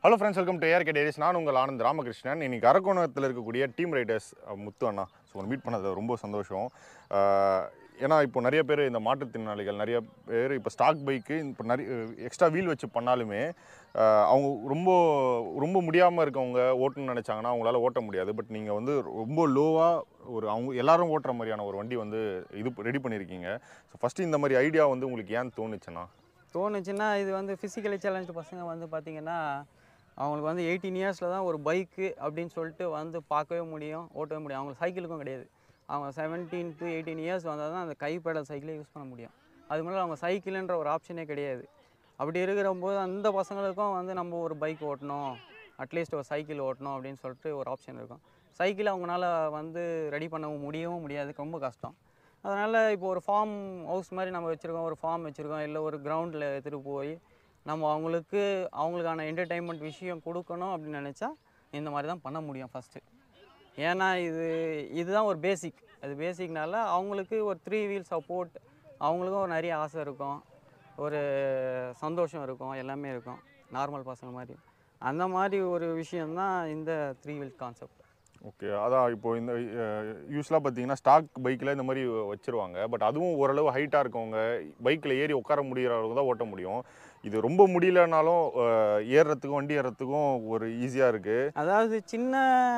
Hello friends welcome to ARK dairies நான் உங்கள் ஆனந்த் ராமகிருஷ்ணன் இன்னைக்கு அரக்கோணத்தில் இருக்கக்கூடிய டீம் ரைடர்ஸ் முத்து அண்ணா ஸோ மீட் பண்ணது ரொம்ப சந்தோஷம் அஹ், ஏன்னா இப்போ நிறைய பேர் இந்த மாற்றுத்திறனாளிகள் நிறைய பேர் இப்போ ஸ்டாக் பைக்கு இப்போ நிறைய எக்ஸ்ட்ரா வீல் வச்சு பண்ணாலுமே அஹ், அவங்க ரொம்ப ரொம்ப முடியாமல் இருக்கவங்க ஓட்டணும்னு நினச்சாங்கன்னா அவங்களால ஓட்ட முடியாது பட் நீங்கள் வந்து ரொம்ப லோவாக ஒரு அவங்க எல்லாரும் ஓட்டுற மாதிரியான ஒரு வண்டி வந்து இது ரெடி பண்ணியிருக்கீங்க ஸோ ஃபஸ்ட்டு இந்த மாதிரி ஐடியா வந்து உங்களுக்கு ஏன் தோணுச்சுண்ணா தோணுச்சுன்னா இது வந்து ஃபிசிக்கலி சேலஞ்சு பசங்க வந்து பார்த்திங்கன்னா அவங்களுக்கு வந்து எயிட்டீன் இயர்ஸில் தான் ஒரு பைக்கு அப்படின்னு சொல்லிட்டு வந்து பார்க்கவே முடியும் ஓட்டவே முடியும் அவங்களுக்கு சைக்கிளுக்கும் கிடையாது அவங்க செவன்டீன் டு எயிட்டீன் இயர்ஸ் வந்தால் தான் அந்த கைப்பேடல் சைக்கிளே யூஸ் பண்ண முடியும் அது முன்னாடி அவங்க சைக்கிள்ன்ற ஒரு ஆப்ஷனே கிடையாது அப்படி இருக்கிறபோது அந்த பசங்களுக்கும் வந்து நம்ம ஒரு பைக் ஓட்டணும் அட்லீஸ்ட் ஒரு சைக்கிள் ஓட்டணும் அப்படின்னு சொல்லிட்டு ஒரு ஆப்ஷன் இருக்கும் சைக்கிள் அவங்களால வந்து ரெடி பண்ண முடியவும் முடியாது ரொம்ப கஷ்டம் அதனால் இப்போ ஒரு ஃபார்ம் ஹவுஸ் மாதிரி நம்ம வச்சுருக்கோம் ஒரு ஃபார்ம் வச்சுருக்கோம் இல்லை ஒரு கிரவுண்டில் எடுத்துகிட்டு போய் நம்ம அவங்களுக்கு அவங்களுக்கான என்டர்டெயின்மெண்ட் விஷயம் கொடுக்கணும் அப்படின்னு நினச்சா இந்த மாதிரி தான் பண்ண முடியும் ஃபஸ்ட்டு ஏன்னா இது இதுதான் ஒரு பேசிக் அது பேசிக்னால அவங்களுக்கு ஒரு த்ரீ வீல் சப்போர்ட் அவங்களுக்கும் ஒரு நிறைய ஆசை இருக்கும் ஒரு சந்தோஷம் இருக்கும் எல்லாமே இருக்கும் நார்மல் பசங்க மாதிரி அந்த மாதிரி ஒரு விஷயந்தான் இந்த த்ரீ வீல் கான்செப்ட் ஓகே அதான் இப்போ இந்த யூஸ்வலாக பார்த்தீங்கன்னா ஸ்டாக் பைக்கில் இந்த மாதிரி வச்சுருவாங்க பட் அதுவும் ஓரளவு ஹைட்டாக இருக்கவங்க பைக்கில் ஏறி உட்கார முடிகிற அளவுக்கு தான் ஓட்ட முடியும் இது ரொம்ப முடியலனாலும் அஹ், ஏறுறதுக்கும் வண்டி ஏறுறதுக்கும் ஒரு ஈஸியாக இருக்குது அதாவது சின்ன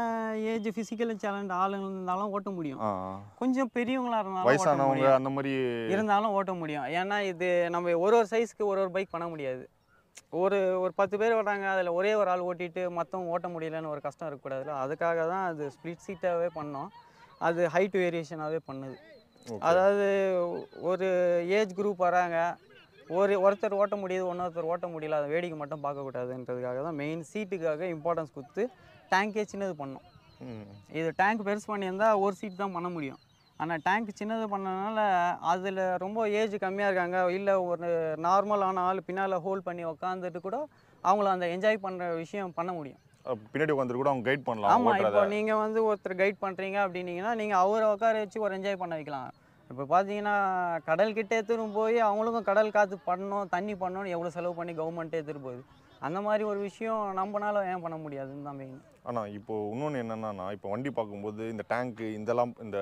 ஏஜ் ஃபிசிக்கல் சேலஞ்ச் ஆளுங்க இருந்தாலும் ஓட்ட முடியும் கொஞ்சம் பெரியவங்களா இருந்தாலும் ஓட்ட வயசானவங்க முடியும். அந்த மாதிரி இருந்தாலும் ஓட்ட முடியும் ஏன்னா இது நம்ம ஒரு ஒரு சைஸ்க்கு ஒரு ஒரு பைக் பண்ண முடியாது ஒரு ஒரு பத்து பேர் வராங்க அதில் ஒரே ஒரு ஆள் ஓட்டிட்டு மற்றவங்க ஓட்ட முடியலன்னு ஒரு கஷ்டம் இருக்கக்கூடாதுல்ல அதுக்காக தான் அது ஸ்ப்ளிட் சீட்டாகவே பண்ணோம் அது ஹைட் வேரியேஷனாகவே பண்ணுது Okay. அதாவது ஒரு ஏஜ் குரூப் வராங்க ஒரு ஒருத்தர் ஓட்ட முடியுது இன்னொருத்தர் ஓட்ட முடியல அதை வேடிக்கை மட்டும் பார்க்கக்கூடாதுன்றதுக்காக தான் மெயின் சீட்டுக்காக இம்பார்ட்டன்ஸ் கொடுத்து டேங்கே சின்னது பண்ணோம் ம், இது டேங்க் பெருசு பண்ணியிருந்தா ஒரு சீட் தான் பண்ண முடியும் ஆனால் டேங்க் சின்னது பண்ணனால அதில் ரொம்ப ஏஜ் கம்மியாக இருக்காங்க இல்லை ஒரு நார்மலான ஆள் பின்னால் ஹோல்ட் பண்ணி உக்காந்துட்டு கூட அவங்கள அந்த என்ஜாய் பண்ணுற விஷயம் பண்ண முடியும் அஹ், பின்னாடி உட்காந்துட்டு கூட அவங்க கைட் பண்ணலாம் ஆமாம் ஓட்டுறத இப்போ நீங்கள் வந்து ஒருத்தர் கைட் பண்ணுறீங்க அப்படின்னீங்கன்னா நீங்கள் அவரை உட்கார வச்சு ஒரு என்ஜாய் பண்ண வைக்கலாம் இப்போ பார்த்தீங்கன்னா கடல் கிட்ட எடுத்துன்னு போய் அவங்களுக்கும் கடல் காற்று பண்ணணும் தண்ணி பண்ணணும்னு எவ்வளோ செலவு பண்ணி கவர்மெண்ட்டே எடுத்துகிட்டு போகுது அந்த மாதிரி ஒரு விஷயம் நம்மனால ஏன் பண்ண முடியாதுன்னு தான் மெயின் ஆனால் இப்போ இன்னொன்று என்னென்னா இப்போ வண்டி பார்க்கும்போது இந்த டேங்க்கு இதெல்லாம் இந்த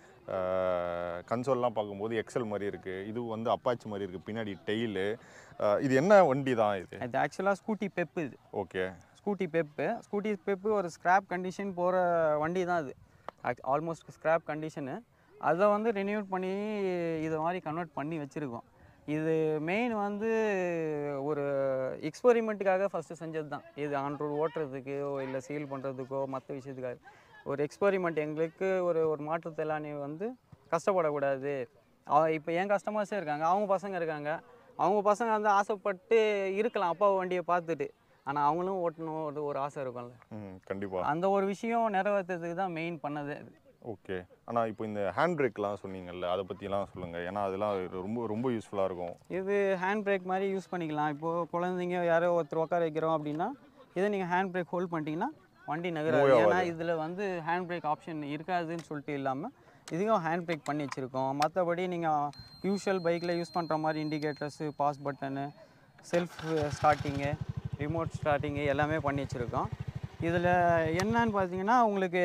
கன்சோல்லாம் பார்க்கும்போது எக்ஸல் மாதிரி இருக்குது இது வந்து அப்பாச்சி மாதிரி இருக்குது பின்னாடி டெய்லு இது என்ன வண்டி தான் இது இது ஆக்சுவலாக ஸ்கூட்டி பெப்பு இது okay Scooty pep Scooty pep ஒரு ஸ்க்ராப் கண்டிஷன் போகிற வண்டி தான் அது ஆல்மோஸ்ட் ஸ்க்ராப் கண்டிஷனு அதை வந்து ரினியூட் பண்ணி இது மாதிரி கன்வெர்ட் பண்ணி வச்சுருக்கோம் இது மெயின் வந்து ஒரு எக்ஸ்பெரிமெண்ட்டுக்காக ஃபஸ்ட்டு செஞ்சது தான் இது ஆன் ரோடு ஓட்டுறதுக்கோ இல்லை சீல் பண்ணுறதுக்கோ மற்ற விஷயத்துக்காக ஒரு எக்ஸ்பெரிமெண்ட் எங்களுக்கு ஒரு ஒரு மாற்றுத்திறனாளி வந்து கஷ்டப்படக்கூடாது இப்போ என் கஸ்டமர்ஸே இருக்காங்க அவங்க பசங்க இருக்காங்க அவங்க பசங்க வந்து ஆசைப்பட்டு இருக்கலாம் அப்பா வண்டியை பார்த்துட்டு ஆனால் அவங்களும் ஓட்டணும் ஒரு ஒரு ஆசை இருக்கும்ல ம் கண்டிப்பாக அந்த ஒரு விஷயம் நிறைவேற்றுறதுக்கு தான் மெயின் பண்ணது அது ஓகே ஆனால் இப்போ இந்த ஹேண்ட் பிரேக்லாம் சொன்னீங்கல்ல அதை பற்றிலாம் சொல்லுங்கள் ஏன்னா அதெல்லாம் ரொம்ப ரொம்ப யூஸ்ஃபுல்லாக இருக்கும் இது ஹேண்ட் பிரேக் மாதிரி யூஸ் பண்ணிக்கலாம் இப்போது குழந்தைங்க யாரோ ஒருத்தர் உட்கார வைக்கிறோம் அப்படின்னா இதை நீங்கள் ஹேண்ட் பிரேக் ஹோல்ட் பண்ணிட்டீங்கன்னா வண்டி நகராது Move ஏன்னா இதில் வந்து ஹேண்ட் பிரேக் ஆப்ஷன் இருக்காதுன்னு சொல்லிட்டு இல்லாமல் இதுக்கும் ஹேண்ட் பிரேக் பண்ணி வச்சுருக்கோம் மற்றபடி நீங்கள் யூஷுவல் பைக்கில் யூஸ் பண்ணுற மாதிரி indicators pass button self starting remote starting எல்லாமே பண்ணி வச்சுருக்கோம் இதில் என்னன்னு பார்த்தீங்கன்னா உங்களுக்கு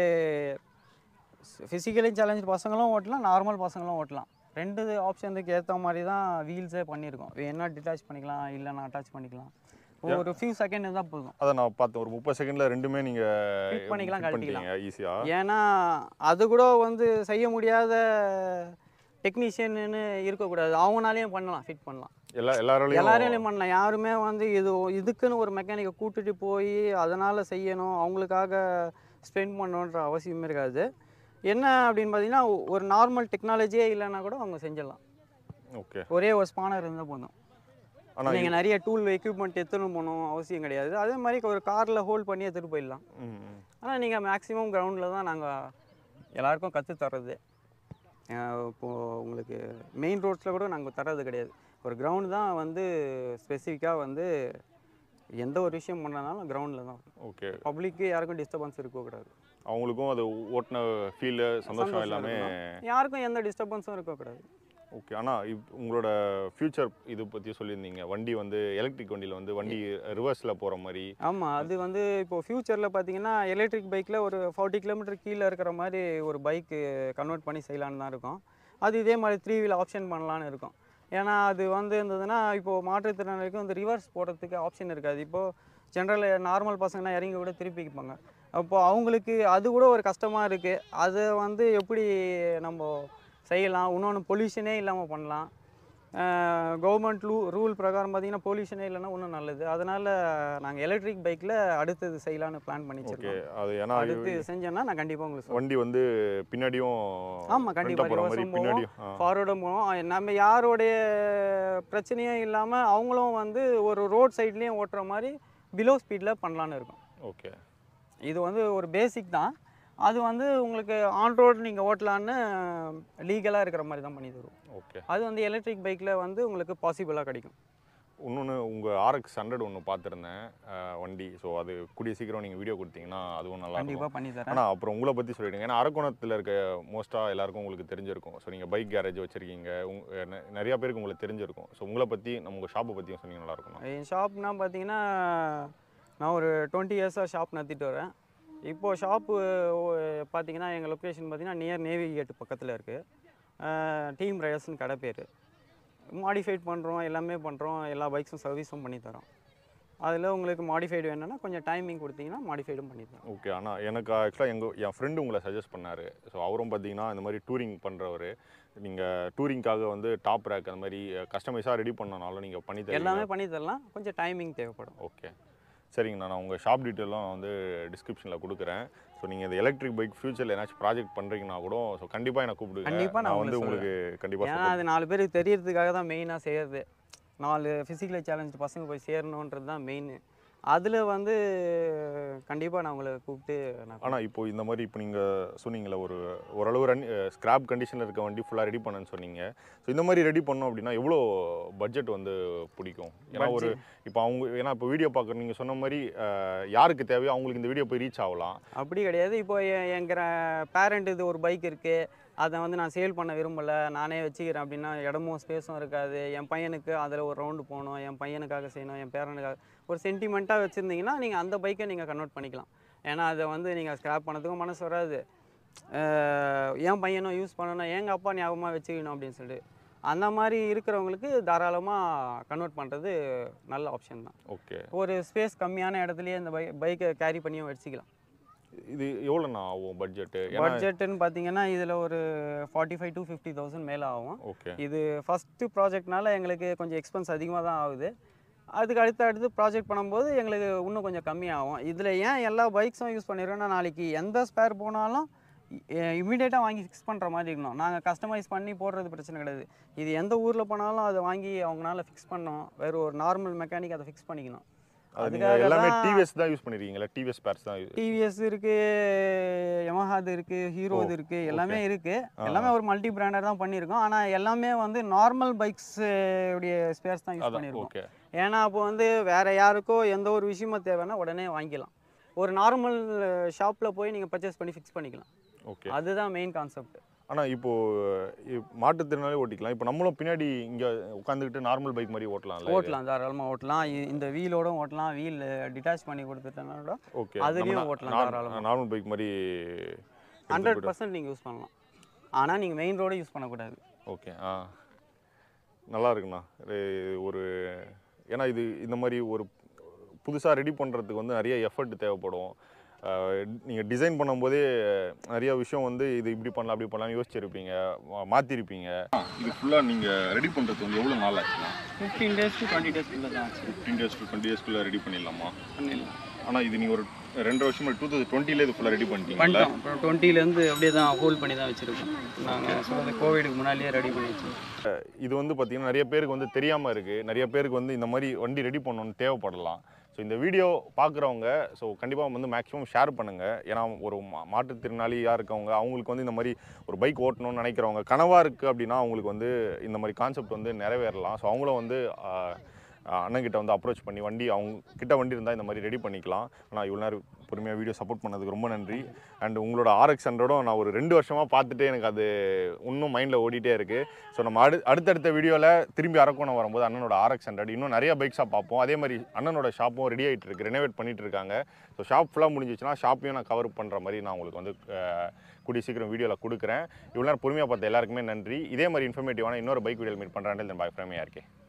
ஃபிசிக்கலி சேலஞ்ச் பசங்களும் ஓட்டலாம் நார்மல் பசங்களும் ஓட்டலாம் ரெண்டு ஆப்ஷனுக்கு ஏற்ற மாதிரி தான் வீல்ஸே பண்ணியிருக்கோம் என்ன டிட்டாச் பண்ணிக்கலாம் இல்லைன்னா அட்டாச் பண்ணிக்கலாம் ஒரு ஃபியூ செகண்ட் தான் போதும் அதை நான் பார்த்தேன் ஒரு முப்பது செகண்டில் ரெண்டுமே Fit நீங்கள் பண்ணிக்கலாம், கழட்டிக்கலாம். ஈஸியாக ஏன்னா அது கூட வந்து செய்ய முடியாத டெக்னீஷியன்னு இருக்கக்கூடாது அவங்களாலையும் பண்ணலாம் ஃபிட் பண்ணலாம் எல்லா எல்லாராலையும் எல்லாரையும் பண்ணலாம் யாருமே வந்து இது இதுக்குன்னு ஒரு மெக்கானிக்கை கூட்டிட்டு போய் அதனால் செய்யணும் அவங்களுக்காக ஸ்பெண்ட் பண்ணணுன்ற அவசியமே இருக்காது என்ன அப்படின்னு பார்த்தீங்கன்னா ஒரு நார்மல் டெக்னாலஜியே இல்லைன்னா கூட அவங்க செஞ்சிடலாம் ஓகே ஒரே ஒரு ஸ்பானர் இருந்தால் போதும் ஆனால் நீங்கள் நிறைய டூல் எக்யூப்மெண்ட் எடுத்துன்னு போகணும் அவசியம் கிடையாது அதே மாதிரி ஒரு காரில் ஹோல்ட் பண்ணி எடுத்துகிட்டு போயிடலாம் ம் ஆனால் நீங்கள் மேக்ஸிமம் கிரவுண்டில் தான் நாங்கள் எல்லாருக்கும் கற்றுத் தர்றது இப்போது உங்களுக்கு மெயின் ரோட்ஸில் கூட நாங்கள் தர்றது கிடையாது ஒரு கிரவுண்ட் தான் வந்து ஸ்பெசிஃபிக்காக வந்து எந்த ஒரு விஷயம் பண்ணனாலும் கிரவுண்டில் தான் ஓகே பப்ளிக்கு யாருக்கும் டிஸ்டர்பன்ஸ் இருக்கக்கூடாது அவங்களுக்கும் அது ஓட்டின ஃபீலு சந்தோஷம் எல்லாமே இருக்கணும். யாருக்கும் எந்த டிஸ்டர்பன்ஸும் இருக்கக்கூடாது ஓகே ஆனால் இப் உங்களோட ஃப்யூச்சர் இது பற்றி சொல்லியிருந்தீங்க வண்டி வந்து எலக்ட்ரிக் வண்டியில் வந்து வண்டி ரிவர்ஸில் போகிற மாதிரி ஆமாம் அது வந்து இப்போ ஃப்யூச்சரில் பார்த்தீங்கன்னா எலக்ட்ரிக் பைக்கில் ஒரு ஃபார்ட்டி கிலோமீட்டர் கீழே இருக்கிற மாதிரி ஒரு பைக்கு கன்வெர்ட் பண்ணி செய்யலான்னு தான் இருக்கும் அது இதே மாதிரி த்ரீ வீல் ஆப்ஷன் பண்ணலான்னு இருக்கும் ஏன்னா அது வந்து இருந்ததுன்னா இப்போது மாற்றுத்திறனாளிக்கு வந்து ரிவர்ஸ் போடுறதுக்கு ஆப்ஷன் இருக்காது இப்போது ஜென்ரல் நார்மல் பசங்கன்னா இறங்கி கூட திருப்பிப்பாங்க அப்போது அவங்களுக்கு அது கூட ஒரு கஷ்டமாக இருக்குது அதை வந்து எப்படி நம்ம செய்யலாம் இன்னொன்று பொல்யூஷனே இல்லாமல் பண்ணலாம் கவர்மெண்ட் ரூ ரூல் பிரகாரம் பார்த்தீங்கன்னா பொல்யூஷனே இல்லைன்னா இன்னும் நல்லது அதனால் நாங்கள் எலக்ட்ரிக் பைக்கில் அடுத்தது செய்யலான்னு பிளான் பண்ணி ஓகே வச்சிருக்கோம் அது ஏன்னா அடுத்து செஞ்சேன்னா நான் கண்டிப்பாக உங்களுக்கு சொல்கிறேன் வண்டி வந்து பின்னாடியும் ஆமா, கண்டிப்பா. போகிற மாதிரி reverse-உம் பின்னாடியும் ஆ. ஃபார்வர்டும் போவோம் நம்ம யாருடைய பிரச்சனையும் இல்லாமல் அவங்களும் வந்து ஒரு ரோட் சைட்லேயும் ஓட்டுற மாதிரி பிலோ ஸ்பீடில் பண்ணலான்னு இருக்கும் ஓகே இது வந்து ஒரு பேசிக் தான் அது வந்து உங்களுக்கு ஆன் ரோடு நீங்கள் ஓட்டலான்னு லீகலாக இருக்கிற மாதிரி தான் பண்ணி தருவோம் ஓகே அது வந்து எலக்ட்ரிக் பைக்கில் வந்து உங்களுக்கு பாசிபிளாக கிடைக்கும் இன்னொன்று உங்கள் ஆர்எக்ஸ் ஹண்ட்ரட் ஒன்று பார்த்துருந்தேன் அஹ், வண்டி ஸோ அது கூடிய சீக்கிரம் நீங்கள் வீடியோ கொடுத்தீங்கன்னா அதுவும் நல்லா இருக்கும் கண்டிப்பாக பண்ணி தரேன் ஆனால் அப்புறம் உங்களை பற்றி சொல்லிடுங்க ஏன்னா அரக்கோணத்தில் இருக்க மோஸ்ட்டாக எல்லாருக்கும் உங்களுக்கு தெரிஞ்சிருக்கும் ஸோ நீங்கள் பைக் கேரேஜ் வச்சுருக்கீங்க உங் நெ- நிறைய பேருக்கு உங்களுக்கு தெரிஞ்சிருக்கும் ஸோ உங்களை பற்றி நம்ம உங்கள் ஷாப்பை பற்றியும் சொன்னீங்க நல்லா இருக்கும் என் ஷாப்னா பார்த்தீங்கன்னா நான் ஒரு டுவெண்ட்டி இயர்ஸாக ஷாப் நடத்திட்டு வரேன் இப்போது ஷாப்பு பார்த்தீங்கன்னா எங்கள் லொக்கேஷன் பார்த்தீங்கன்னா நியர் நேவி கேட் பக்கத்தில் இருக்குது டீம் ரைடர்ஸ்னு கடை பேர் மாடிஃபைட் பண்ணுறோம் எல்லாமே பண்ணுறோம் எல்லா பைக்ஸும் சர்வீஸும் பண்ணி தரோம் அதில் உங்களுக்கு மாடிஃபைடு வேணும்னா கொஞ்சம் டைமிங் கொடுத்தீங்கன்னா மாடிஃபைடும் பண்ணி தரோம் ஓகே ஆனால் எனக்கு ஆக்சுவலாக எங்கள் என் ஃப்ரெண்டு உங்களை சஜஸ்ட் பண்ணார் ஸோ அவரும் பார்த்தீங்கன்னா இந்த மாதிரி டூரிங் பண்ணுறவர் நீங்கள் டூரிங்காக வந்து டாப் ரேக் அந்த மாதிரி கஸ்டமைஸாக ரெடி பண்ணனாலும் நீங்கள் பண்ணி தரீங்க எல்லாமே பண்ணி தரலாம் கொஞ்சம் டைமிங் தேவைப்படும் ஓகே சரிங்கண்ணா நான் உங்கள் ஷாப் டீட்டெயிலும் நான் வந்து டிஸ்கிரிப்ஷனில் கொடுக்குறேன் ஸோ நீங்கள் இந்த எலக்ட்ரிக் பைக் ஃபியூச்சரில் ஏதாச்சும் ப்ராஜெக்ட் பண்ணுறீங்கன்னா கூட ஸோ கண்டிப்பாக எனக்கு கூப்பிடுங்க கண்டிப்பா நான் நான் வந்து உங்களுக்கு உங்களுக்கு கண்டிப்பாக ஏன்னா அது நாலு பேருக்கு தெரியறதுக்காக தான் மெயினாக செய்கிறது நாலு ஃபிசிக்கலி சேலஞ்சு பசங்க போய் சேரணுன்றது தான் மெயின் அதில் வந்து கண்டிப்பாக நான் உங்களை கூப்பிட்டு நான் ஆனால் இப்போ இந்த மாதிரி இப்போ நீங்கள் சொன்னீங்களே ஒரு ஓரளவு ரன் ஸ்கிராப் கண்டிஷனில் இருக்க வண்டி ஃபுல்லாக ரெடி பண்ணேன்னு சொன்னீங்க ஸோ இந்த மாதிரி ரெடி பண்ணோம் அப்படின்னா எவ்வளோ பட்ஜெட் வந்து பிடிக்கும் ஏன்னா ஒரு இப்போ அவங்க ஏன்னா இப்போ வீடியோ பார்க்குற நீங்கள் சொன்ன மாதிரி அஹ், யாருக்கு தேவையோ அவங்களுக்கு இந்த வீடியோ போய் ரீச் ஆகலாம் அப்படி கிடையாது இப்போ எ- எங்கிற பேரண்ட் இது ஒரு பைக் இருக்குது அதை வந்து நான் சேல் பண்ண விரும்பலை நானே வச்சுக்கிறேன் அப்படின்னா இடமும் ஸ்பேஸும் இருக்காது என் பையனுக்கு அதில் ஒரு ரவுண்டு போகணும் என் பையனுக்காக செய்யணும் என் பேரனுக்காக ஒரு சென்டிமெண்ட்டாக வச்சுருந்தீங்கன்னா நீங்கள் அந்த பைக்கை நீங்கள் கன்வெர்ட் பண்ணிக்கலாம் ஏன்னா அதை வந்து நீங்கள் ஸ்க்ராப் பண்ணதுக்கும் மனசு வராது அஹ் என் பையனும் யூஸ் பண்ணணும் எங்கள் அப்பா ஞாபகமாக வச்சுக்கணும் அப்படின்னு சொல்லிட்டு அந்த மாதிரி இருக்கிறவங்களுக்கு தாராளமாக கன்வெர்ட் பண்ணுறது நல்ல ஆப்ஷன் தான் ஓகே ஒரு ஸ்பேஸ் கம்மியான இடத்துலையே இந்த பை பைக்கை கேரி பண்ணியும் வச்சுக்கலாம் இது எவ்வளோண்ணா ஆகும் பட்ஜெட்டு ஏன்னா பட்ஜெட்டுன்னு பார்த்தீங்கன்னா இதில் ஒரு forty five to fifty thousand மேலே ஆகும் ஓகே இது ஃபஸ்ட்டு ப்ராஜெக்ட்னால எங்களுக்கு கொஞ்சம் எக்ஸ்பென்ஸ் அதிகமாக தான் ஆகுது அதுக்கு அடுத்து அடுத்து ப்ராஜெக்ட் பண்ணும்போது எங்களுக்கு இன்னும் கொஞ்சம் கம்மியாகும் இதில் ஏன் எல்லா பைக்ஸும் யூஸ் பண்ணிடுறோன்னா நாளைக்கு எந்த ஸ்பேர் போனாலும் இமீடியட்டாக வாங்கி ஃபிக்ஸ் பண்ணுற மாதிரி இருக்கணும் நாங்கள் கஸ்டமைஸ் பண்ணி போடுறது பிரச்சனை கிடையாது இது எந்த ஊரில் போனாலும் அதை வாங்கி அவங்களால ஃபிக்ஸ் பண்ணணும் வேறு ஒரு நார்மல் மெக்கானிக் அதை ஃபிக்ஸ் பண்ணிக்கணும் அது நீங்கள் அதுக்காக எல்லாமே தான் டிவிஎஸ் தான் யூஸ் பண்ணிருக்கீங்களா டிவிஎஸ் பேர்ஸ் தான் use- டிவிஎஸ் இருக்கு யமஹாது இருக்கு ஹீரோது இருக்கு எல்லாமே இருக்கு ஆ, எல்லாமே ஒரு மல்டி பிராண்டர் தான் பண்ணியிருக்கோம் ஆனால் எல்லாமே வந்து நார்மல் பைக்ஸ் உடைய ஸ்பேர்ஸ் தான் யூஸ் அதான் பண்ணியிருக்கோம் ஓகே ஏன்னா அப்போ வந்து வேற யாருக்கோ எந்த ஒரு விஷயமும் தேவைன்னா உடனே வாங்கிக்கலாம் ஒரு நார்மல் ஷாப்பில் போய் நீங்கள் பர்ச்சேஸ் பண்ணி ஃபிக்ஸ் பண்ணிக்கலாம் ஓகே அதுதான் மெயின் கான்செப்ட் ஆனால் இப்போது மாற்றுத்திறனாலே ஓட்டிக்கலாம் இப்போ நம்மளும் பின்னாடி இங்கே உட்காந்துக்கிட்டு நார்மல் பைக் மாதிரி ஓட்டலாம்ல ஓட்டலாம் தாராளமாக ஓட்டலாம் இ- இந்த வீலோடும் ஓட்டலாம் வீல் டிட்டாச் பண்ணி கொடுத்துட்டோன்னா கூட ஓகே அதுலயும் ஓட்டலாம் தாராளமா. நார்மல் பைக் மாதிரி ஹண்ட்ரட் பர்சன்ட் நீங்கள் யூஸ் பண்ணலாம் ஆனால் நீங்கள் மெயின் ரோடு யூஸ் பண்ணக்கூடாது ஓகே ஆ நல்லா இருக்குண்ணா இது ஒரு ஏன்னா இது இந்த மாதிரி ஒரு புதுசாக ரெடி பண்ணுறதுக்கு வந்து நிறைய எஃபர்ட் தேவைப்படும் நீங்கள் டிசைன் பண்ணும்போதே நிறைய விஷயம் வந்து இது இப்படி பண்ணலாம் அப்படி பண்ணலாம் யோசிச்சிருப்பீங்க மா- மாத்திருப்பீங்க இது ஃபுல்லாக நீங்கள் ரெடி பண்ணுறது வந்து எவ்வளோ நாள் ஆச்சுண்ணா ஃபிஃப்டீன் டேஸ் டு டுவெண்ட்டி டேஸ்க்குள்ளே தான் ஆச்சு ஃபிஃப்டீன் டேஸ் டு டுவெண்ட்டி டேஸ்க்குள்ளே ரெடி பண்ணிடலாமா பண்ணிடலாம் ஆனால் இது நீங்கள் ஒரு ரெண்டு வருஷம் டூ தௌசண்ட் டுவெண்ட்டிலே இது ஃபுல்லாக ரெடி பண்ணிட்டீங்களா பண்ணிட்டோம் அப்புறம் டுவெண்ட்டிலேருந்து அப்படியே தான் ஹோல்ட் பண்ணி தான் வச்சுருக்கோம் நாங்கள் சொல்கிறது கோவிடுக்கு முன்னாடியே ரெடி பண்ணி வச்சிருக்கோம் இது வந்து பார்த்தீங்கன்னா நிறைய பேருக்கு வந்து தெரியாமல் இருக்குது நிறைய பேருக்கு வந்து இந்த மாதிரி வண்டி ரெடி பண்ணணும்னு தேவைப்படலாம் ஸோ இந்த வீடியோ பார்க்குறவங்க ஸோ கண்டிப்பாக வந்து மேக்ஸிமம் ஷேர் பண்ணுங்கள் ஏன்னா ஒரு மா மாற்றுத்திறனாளியாக இருக்கவங்க அவங்களுக்கு வந்து இந்த மாதிரி ஒரு பைக் ஓட்டணும்னு நினைக்கிறவங்க கனவாக இருக்குது அப்படின்னா அவங்களுக்கு வந்து இந்த மாதிரி கான்செப்ட் வந்து நிறைவேறலாம் ஸோ அவங்களும் வந்து ஆஹ், அண்ணன்கிட்ட வந்து அப்ரோச் பண்ணி வண்டி அவங்க கிட்ட வண்டி இருந்தால் இந்த மாதிரி ரெடி பண்ணிக்கலாம் ஆனால் இவ்வளோ நேரம் பொறுமையாக வீடியோ சப்போர்ட் பண்ணதுக்கு ரொம்ப நன்றி அண்ட் உங்களோட ஆர்எக்ஸ் ஹண்ட்ரடும் நான் ஒரு ரெண்டு வருஷமாக பார்த்துட்டு எனக்கு அது இன்னும் மைண்டில் ஓடிட்டே இருக்குது ஸோ நம்ம அடு அடுத்தடுத்த வீடியோவில் திரும்பி அரக்கோணம் வரும்போது அண்ணனோட ஆர்எக்ஸ் ஹண்ட்ரட் இன்னும் நிறைய பைக்ஸாக பார்ப்போம் அதே மாதிரி அண்ணனோட ஷாப்பும் ரெடி ஆகிட்டு இருக்கு ரெனோவேட் பண்ணிட்டு இருக்காங்க ஸோ ஷாப் ஃபுல்லாக முடிஞ்சிச்சுன்னா ஷாப்பையும் நான் கவர் பண்ணுற மாதிரி நான் உங்களுக்கு வந்து அஹ், கூடிய சீக்கிரம் வீடியோவில் கொடுக்குறேன் இவ்வளோ நேரம் பொறுமையாக பார்த்த எல்லாருக்குமே நன்றி இதே மாதிரி இன்ஃபர்மேட்டிவான இன்னொரு பைக் வீடியோ மீட் பண்ணுறேன் தென் பாய் ஃப்ரேமியாக இருக்கேன்